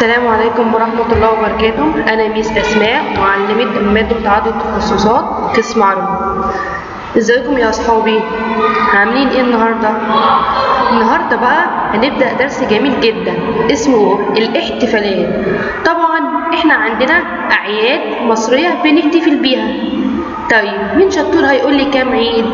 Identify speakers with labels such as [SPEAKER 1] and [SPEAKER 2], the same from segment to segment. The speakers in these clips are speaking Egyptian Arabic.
[SPEAKER 1] السلام عليكم ورحمة الله وبركاته أنا ميس أسماء معلمة مادة متعدد التخصصات قسم عربي ازيكم يا أصحابي عاملين ايه النهاردة؟ النهاردة بقى هنبدأ درس جميل جدا اسمه الاحتفالات طبعا احنا عندنا أعياد مصرية بنحتفل بيها طيب مين شطور هيقول لي كام عيد؟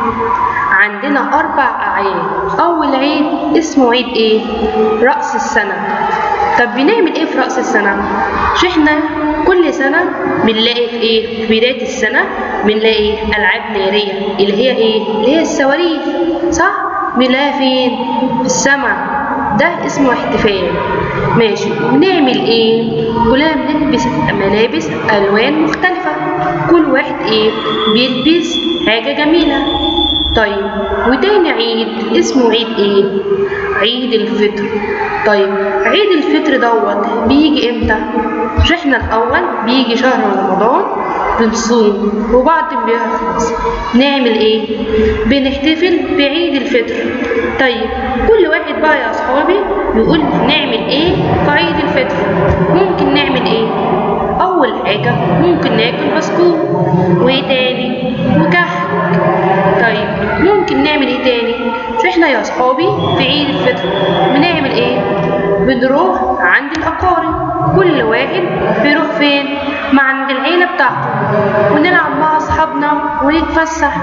[SPEAKER 1] عندنا أربع أعياد أول عيد اسمه عيد إيه؟ رأس السنة طب بنعمل إيه في رأس السنة؟ مش إحنا كل سنة بنلاقي في إيه؟ في بداية السنة بنلاقي ألعاب نارية اللي هي إيه؟ اللي هي الصواريخ صح؟ بنلاقيها فين؟ في السماء ده اسمه احتفال ماشي بنعمل ايه كلنا بنلبس ملابس الوان مختلفه كل واحد ايه بيلبس حاجه جميله طيب وتاني عيد اسمه عيد ايه عيد الفطر طيب عيد الفطر دوت بيجي امتى مش احنا الاول بيجي شهر رمضان بنصوم وبعد ما بيخلص نعمل ايه بنحتفل بعيد الفطر طيب كل واحد بقى يا اصحابي يقول نعمل ايه في عيد الفطر ممكن نعمل ايه اول حاجه ممكن ناكل بسكوت وايه تاني وكحك طيب ممكن نعمل ايه تاني مش احنا يا اصحابي في عيد الفطر بنعمل ايه بنروح عند الاقارب كل واحد بيروح فين مع عند العيله بتاعته ونلعب مع اصحابنا ونتفسح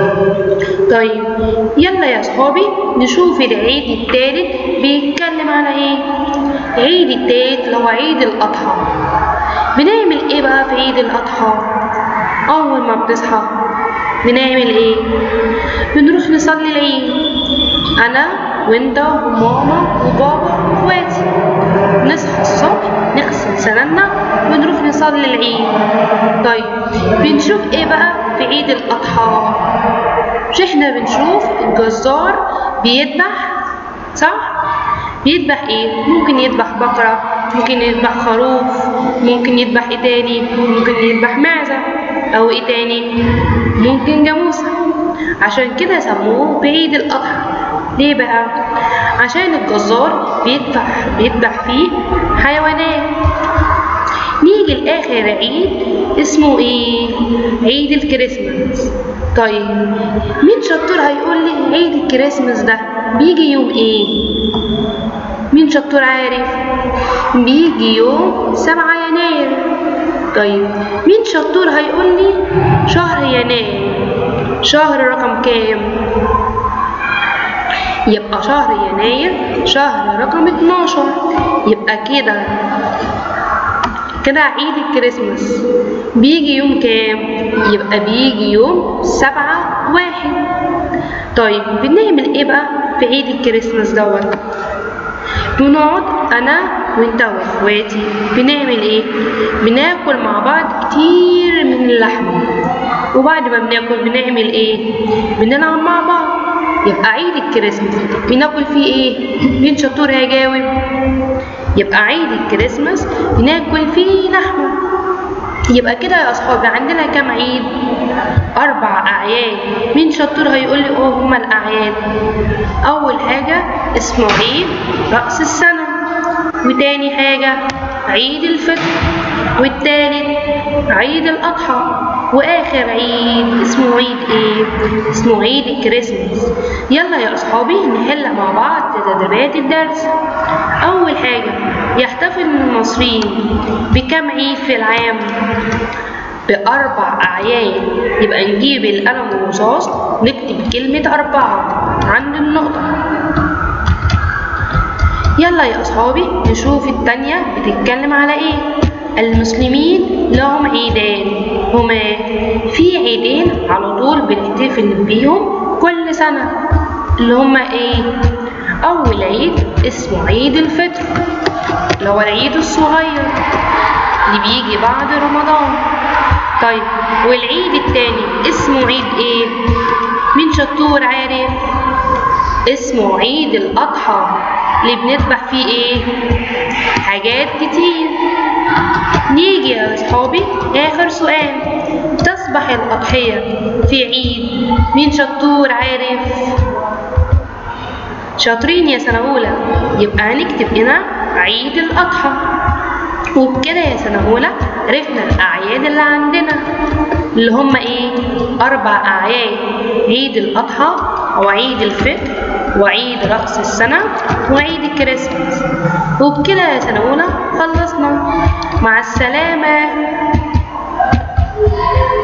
[SPEAKER 1] طيب يلا يا اصحابي نشوف العيد التالت بيتكلم على ايه عيد التالت اللي هو عيد الاضحى بنعمل ايه بقى في عيد الاضحى اول ما بتصحى بنعمل ايه بنروح نصلي العيد انا وانت وماما وبابا واخواتي نصحى الصبح نغسل سنانا ونروح نصلي العيد طيب بنشوف ايه بقى في عيد الاضحى مش احنا بنشوف الجزار بيذبح صح بيذبح ايه ممكن يذبح بقرة ممكن يذبح خروف ممكن يذبح ايه تاني ممكن يذبح معزة او ايه تاني ممكن جاموسة عشان كده سموه بعيد الاضحى ليه بقى عشان الجزار بيذبح بيذبح فيه حيوانات نيجي لاخر عيد اسمه ايه عيد الكريسماس طيب مين شطور هيقول لي عيد الكريسماس ده بيجي يوم ايه مين شطور عارف بيجي يوم سبعة يناير طيب مين شطور هيقول لي شهر يناير شهر رقم كام يبقى شهر يناير شهر رقم 12 يبقى كده كده عيد الكريسماس بيجي يوم كام يبقى بيجي يوم سبعة واحد طيب بنعمل ايه بقى في عيد الكريسماس دوت بنقعد انا وانت واخواتي بنعمل ايه بناكل مع بعض كتير من اللحم وبعد ما بناكل بنعمل ايه بنلعب مع بعض يبقى عيد الكريسماس بناكل فيه ايه مين شطور هيجاوب يبقى عيد الكريسماس بناكل فيه لحمه يبقى كده يا اصحابي عندنا كام عيد اربع اعياد مين شطور هيقول لي اه هما الاعياد اول حاجه اسمه عيد راس السنه وتاني حاجه عيد الفطر والتالت عيد الاضحى واخر عيد اسمه عيد ايه اسمه عيد الكريسماس يلا يا اصحابي نحل مع بعض تدريبات الدرس اول حاجه يحتفل المصريين بكم عيد في العام بأربع أعياد يبقى نجيب القلم والرصاص نكتب كلمة أربعة عند النقطة يلا يا أصحابي نشوف التانية بتتكلم على إيه المسلمين لهم عيدان هما في عيدين على طول بنحتفل بيهم كل سنة اللي هما إيه أول عيد اسمه عيد الفطر اللي هو العيد الصغير اللي بيجي بعد رمضان طيب والعيد التاني اسمه عيد ايه مين شطور عارف اسمه عيد الاضحى اللي بنذبح فيه ايه حاجات كتير نيجي يا اصحابي اخر سؤال تصبح الاضحيه في عيد مين شطور عارف شاطرين يا سنه اولى يبقى هنكتب هنا عيد الأضحى وبكده يا سنة أولى عرفنا الأعياد اللي عندنا اللي هم إيه؟ أربع أعياد عيد الأضحى وعيد الفطر وعيد رأس السنة وعيد الكريسماس وبكده يا سنة أولى خلصنا مع السلامة